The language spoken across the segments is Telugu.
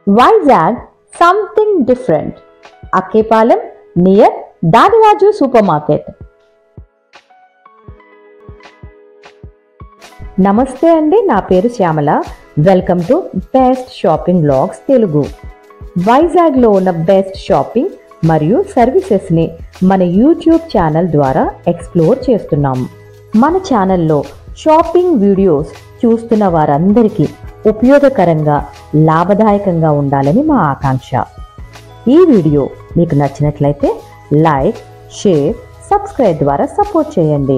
Vizag something different Akkayyapalem near Dadiraju super market నమస్తే అండి నా పేరు Shyamala welcome to best shopping blogs Telugu వైజాగ్లో ఉన్న బెస్ట్ షాపింగ్ మరియు సర్వీసెస్ని మన యూట్యూబ్ ఛానల్ ద్వారా ఎక్స్ప్లోర్ చేస్తున్నాము మన ఛానల్లో షాపింగ్ వీడియోస్ చూస్తున్న వారందరికీ ఉపయోగకరంగా లాభదాయకంగా ఉండాలని మా ఆకాంక్ష ఈ వీడియో మీకు నచ్చినట్లయితే లైక్ షేర్ సబ్స్క్రైబ్ ద్వారా సపోర్ట్ చేయండి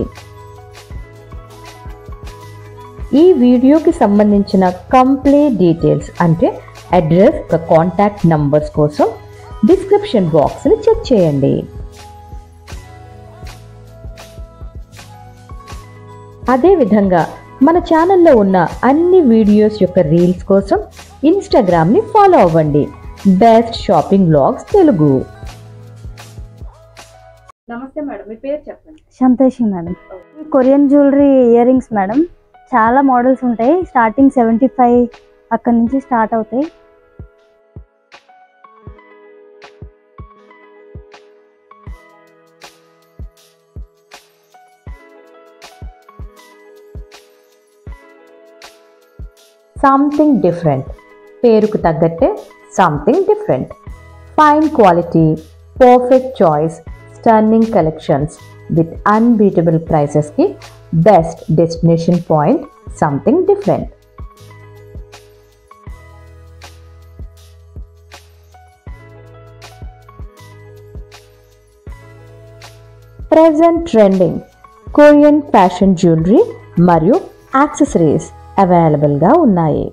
ఈ వీడియోకి సంబంధించిన కంప్లీట్ డీటెయిల్స్ అంటే అడ్రస్ కాంటాక్ట్ నంబర్స్ కోసం డిస్క్రిప్షన్ బాక్స్ని చెక్ చేయండి అదేవిధంగా మన ఛానల్లో ఉన్న అన్ని వీడియోస్ యొక్క రీల్స్ కోసం ఇన్స్టాగ్రామ్ని ఫాలో అవ్వండి బెస్ట్ షాపింగ్ బ్లాగ్స్ తెలుగు నమస్తే మేడం మీ పేరు చెప్పండి సంతోషి మేడం ఈ Korean jewellery ear rings madam చాలా మోడల్స్ ఉంటాయి స్టార్టింగ్ సెవెంటీ ఫైవ్ అక్కడ నుంచి స్టార్ట్ అవుతాయి సంథింగ్ డిఫరెంట్ పేరుకు తగ్గట్టే something different fine quality perfect choice stunning collections with unbeatable ప్రైసెస్కి best destination point something different present trending Korean fashion jewellery మరియు యాక్సెసరీస్ అవైలబుల్గా ఉన్నాయి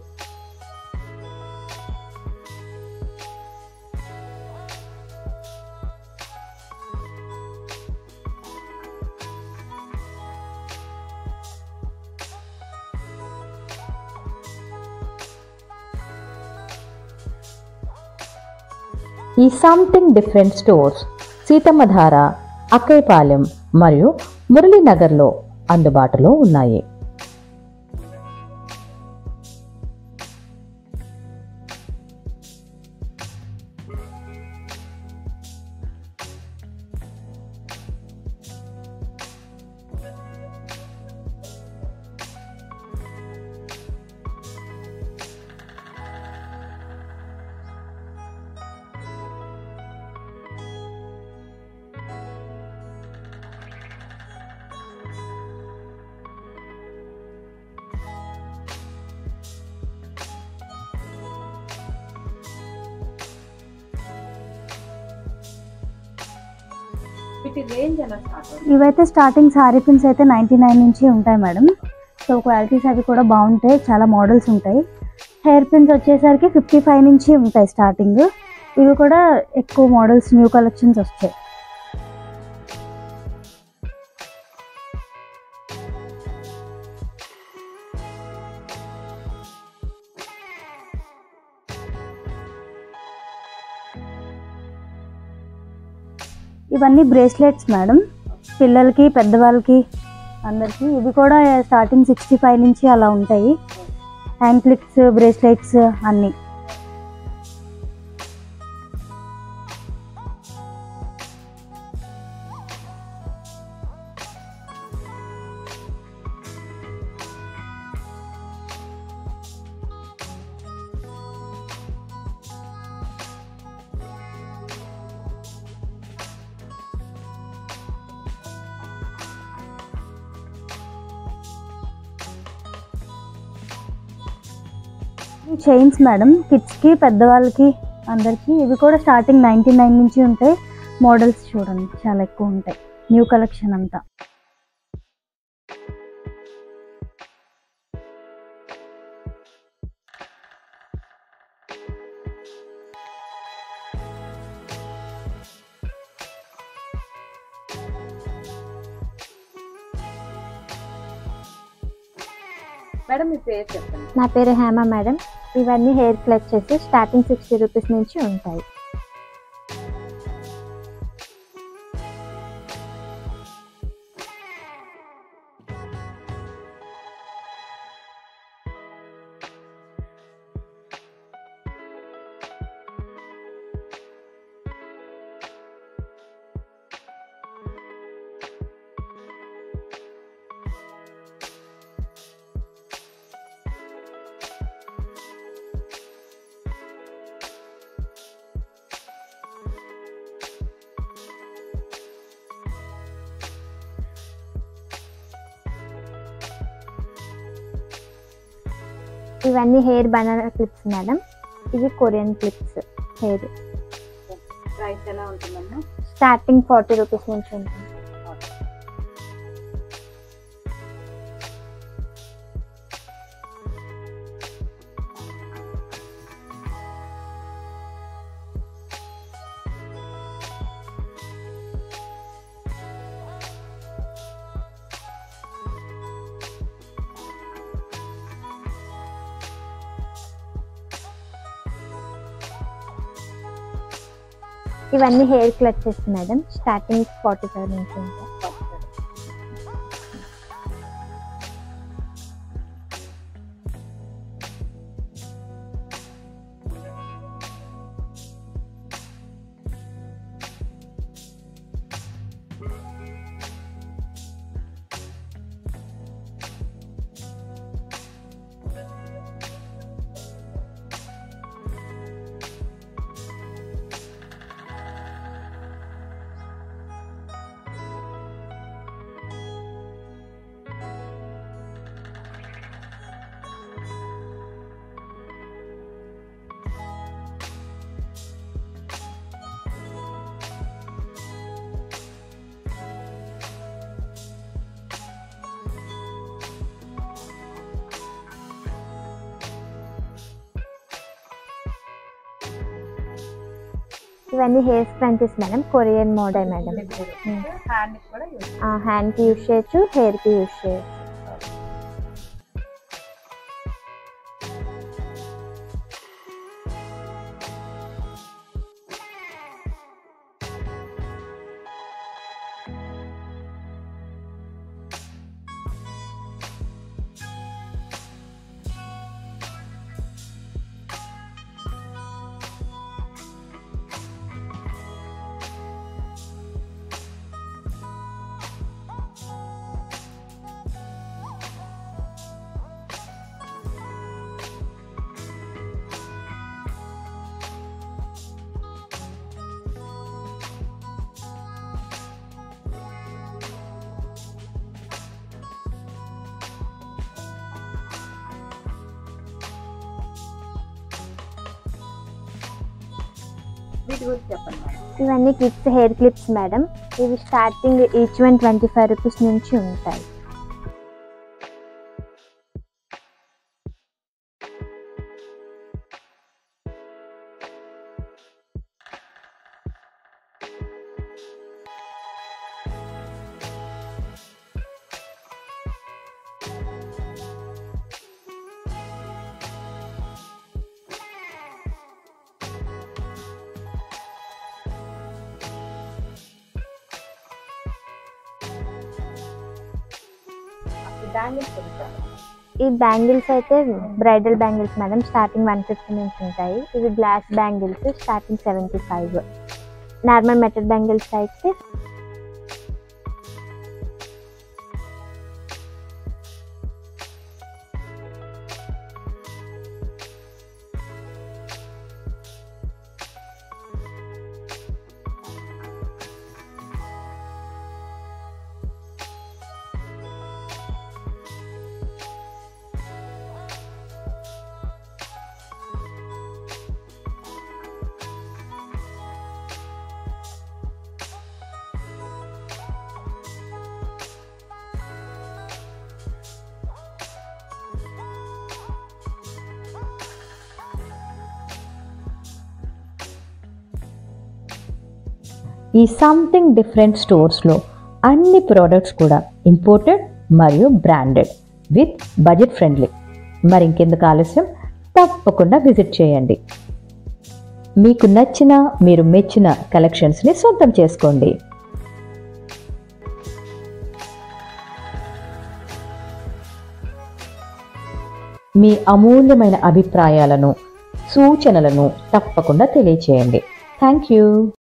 ఈ something different stores Seethammadhara Akkayyapalem మరియు మురళీనగర్లో అందుబాటులో ఉన్నాయి వీటి రేంజ్ ఎలా స్టార్ట్ అవుతుంది ఇవైతే స్టార్టింగ్ సారీ పిన్స్ అయితే నైంటీ నైన్ నుంచి ఉంటాయి మేడం సో క్వాలిటీస్ అవి కూడా బాగుంటాయి చాలా మోడల్స్ ఉంటాయి హెయిర్ పిన్స్ వచ్చేసరికి ఫిఫ్టీ ఫైవ్ నుంచి ఉంటాయి స్టార్టింగ్ ఇవి కూడా ఎక్కువ మోడల్స్ న్యూ కలెక్షన్స్ వస్తాయి ఇవన్నీ బ్రేస్లెట్స్ మేడం పిల్లలకి పెద్దవాళ్ళకి అందరికీ ఇవి కూడా స్టార్టింగ్ సిక్స్టీ ఫైవ్ నుంచి అలా ఉంటాయి హ్యాండ్క్లిక్స్ బ్రేస్లెట్స్ అన్నీ ఈ చైన్స్ మేడం కిడ్స్కి పెద్దవాళ్ళకి అందరికీ ఇవి కూడా స్టార్టింగ్ నైంటీ నైన్ నుంచి ఉంటాయి మోడల్స్ చూడండి చాలా ఎక్కువ ఉంటాయి న్యూ కలెక్షన్ అంతా మేడం మీ పేరు చెప్పండి నా పేరు హేమ మేడం ఇవన్నీ hair clutches starting sixty rupees నుంచి ఉంటాయి ఇవన్నీ హెయిర్ బనానా క్లిప్స్ మేడం ఇవి కొరియన్ క్లిప్స్ హెయిర్ ప్రైస్ ఎలా ఉంటుందమ్మా స్టార్టింగ్ ఫార్టీ రూపీస్ నుంచి ఉంటుంది ఇవన్నీ hair clutches madam starting forty five నుంచి ఉంటాయి ఇవన్నీ hair scrunchies madam Korean model madam hand కూడా యూజ్ హ్యాండ్ కి యూస్ చేయొచ్చు హెయిర్ కి యూస్ చేయొచ్చు వీటి గురించి చెప్పండి మేడం ఇవన్నీ కిడ్స్ హెయిర్ క్లిప్స్ మేడం ఇవి starting each one twenty five rupees నుంచి ఉంటాయి బ్యాంగిల్స్ గురించి ఈ బ్యాంగిల్స్ అయితే bridal bangles madam starting one fifty నుంచి ఉంటాయి ఇవి glass bangles starting seventy five normal metal bangles అయితే ఈ సంథింగ్ డిఫరెంట్ స్టోర్స్లో అన్ని ప్రోడక్ట్స్ కూడా ఇంపోర్టెడ్ మరియు బ్రాండెడ్ విత్ బడ్జెట్ ఫ్రెండ్లీ మరి ఇంకెందుకు ఆలస్యం తప్పకుండా విజిట్ చేయండి మీకు నచ్చిన మీరు మెచ్చిన కలెక్షన్స్ని సొంతం చేసుకోండి మీ అమూల్యమైన అభిప్రాయాలను సూచనలను తప్పకుండా తెలియచేయండి థ్యాంక్ యూ